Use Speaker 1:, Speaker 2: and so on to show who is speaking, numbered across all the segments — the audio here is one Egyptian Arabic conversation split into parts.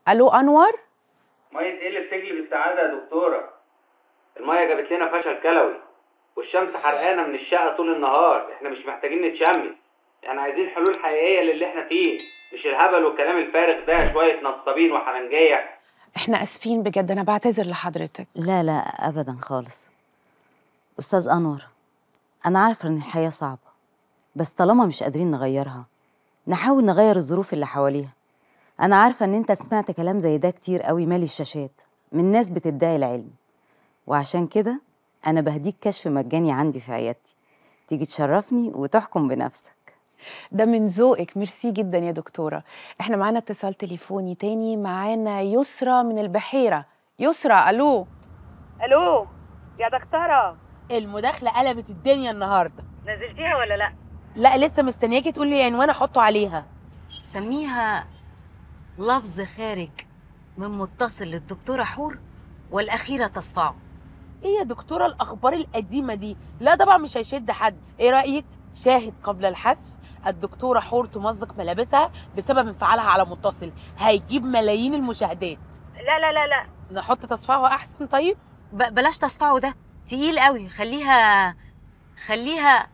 Speaker 1: الو انور
Speaker 2: ميه ايه اللي بتجلب السعاده يا دكتوره الميه جابت لنا فشل كلوي والشمس حرقانه من الشقه طول النهار احنا مش محتاجين نتشمس احنا عايزين حلول حقيقيه للي احنا فيه مش الهبل والكلام الفارغ ده شويه نصابين وحرنجيه
Speaker 1: احنا اسفين بجد انا بعتذر لحضرتك
Speaker 3: لا لا ابدا خالص استاذ انور انا عارفه ان الحياه صعبه بس طالما مش قادرين نغيرها نحاول نغير الظروف اللي حواليها انا عارفه ان انت سمعت كلام زي ده كتير قوي مالي الشاشات من ناس بتدعي العلم وعشان كده انا بهديك كشف مجاني عندي في عيادتي تيجي تشرفني وتحكم بنفسك
Speaker 1: ده من ذوقك ميرسي جدا يا دكتوره احنا معانا اتصال تليفوني تاني معانا يسرى من البحيره يسرى الو
Speaker 4: الو يا دكتوره المداخله قلبت الدنيا النهارده
Speaker 3: نزلتيها ولا لا
Speaker 4: لا لسه مستنياكي تقولي عنوان احطه عليها
Speaker 3: سميها لفظ خارج من متصل للدكتوره حور والاخيره تصفعه
Speaker 4: ايه يا دكتوره الاخبار القديمه دي لا طبعا مش هيشد حد ايه رايك شاهد قبل الحذف الدكتوره حور تمزق ملابسها بسبب انفعالها على متصل هيجيب ملايين المشاهدات
Speaker 3: لا لا لا لا
Speaker 4: نحط تصفيعه احسن طيب
Speaker 3: ب- بلاش تصفعه ده تقيل قوي خليها خليها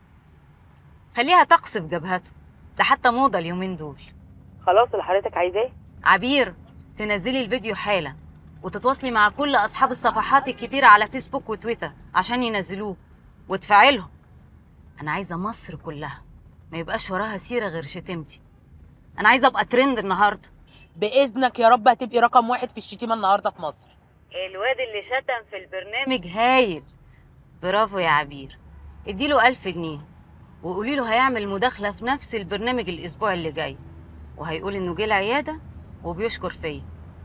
Speaker 3: خليها تقصف جبهته ده حتى موضه اليومين دول
Speaker 4: خلاص اللي حضرتك عايزاه
Speaker 3: عبير تنزلي الفيديو حالا وتتواصلي مع كل اصحاب الصفحات الكبيره على فيسبوك وتويتر عشان ينزلوه وتفعلهم انا عايزه مصر كلها ما يبقاش وراها سيره غير شتمتي انا عايزه ابقى ترند النهارده
Speaker 4: باذنك يا رب هتبقي رقم واحد في الشتيمه النهارده في مصر
Speaker 3: الواد اللي شتم في البرنامج هايل برافو يا عبير اديله ألف جنيه وقولي له هيعمل مداخلة في نفس البرنامج الأسبوع اللي جاي وهيقول إنه جه العيادة وبيشكر فيا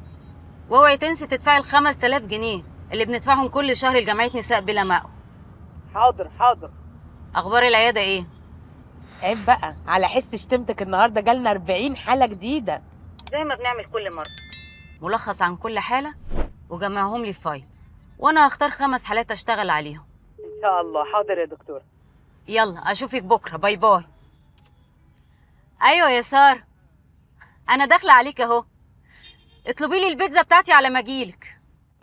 Speaker 3: واوعي تنسي تدفعي الخمس تلاف جنيه اللي بندفعهم كل شهر لجمعية نساء بلا مأوى
Speaker 4: حاضر حاضر
Speaker 3: أخبار العيادة إيه؟
Speaker 4: عيب بقى على حس شتمتك النهارده جالنا 40 حاله جديده
Speaker 3: زي ما بنعمل كل مرة ملخص عن كل حالة وجمعهم لي في فايل وأنا هختار خمس حالات أشتغل عليهم
Speaker 4: ان شاء الله حاضر يا دكتور
Speaker 3: يلا اشوفك بكره باي باي ايوه يا ساره انا داخله عليك اهو اطلبي لي البيتزا بتاعتي على ما اجيلك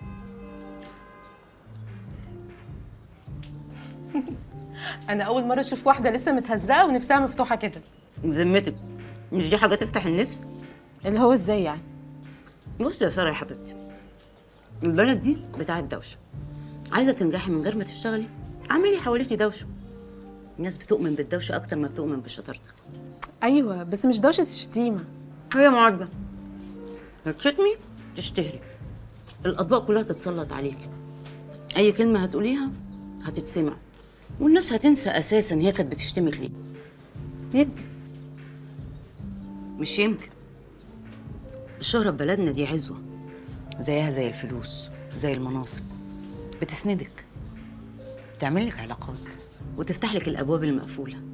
Speaker 5: انا اول مره اشوف واحده لسه متهزقه ونفسها مفتوحه كده
Speaker 3: بذمتك مش دي حاجه تفتح النفس
Speaker 5: اللي هو ازاي يعني
Speaker 3: بصي يا ساره يا حبيبتي البلد دي بتاعت دوشه عايزه تنجحي من غير ما تشتغلي اعملي حواليكي دوشه الناس بتؤمن بالدوشه اكتر ما بتؤمن بشطارتك
Speaker 5: ايوه بس مش دوشه الشتيمه
Speaker 3: هي معادله هتشتمي تشتهري الاطباق كلها تتسلط عليكي اي كلمه هتقوليها هتتسمع والناس هتنسى اساسا هي كانت بتشتمك ليه
Speaker 5: يمكن
Speaker 3: مش يمكن الشهرة في بلدنا دي عزوة زيها زي الفلوس زي المناصب بتسندك تعمل لك علاقات وتفتح لك الأبواب المقفولة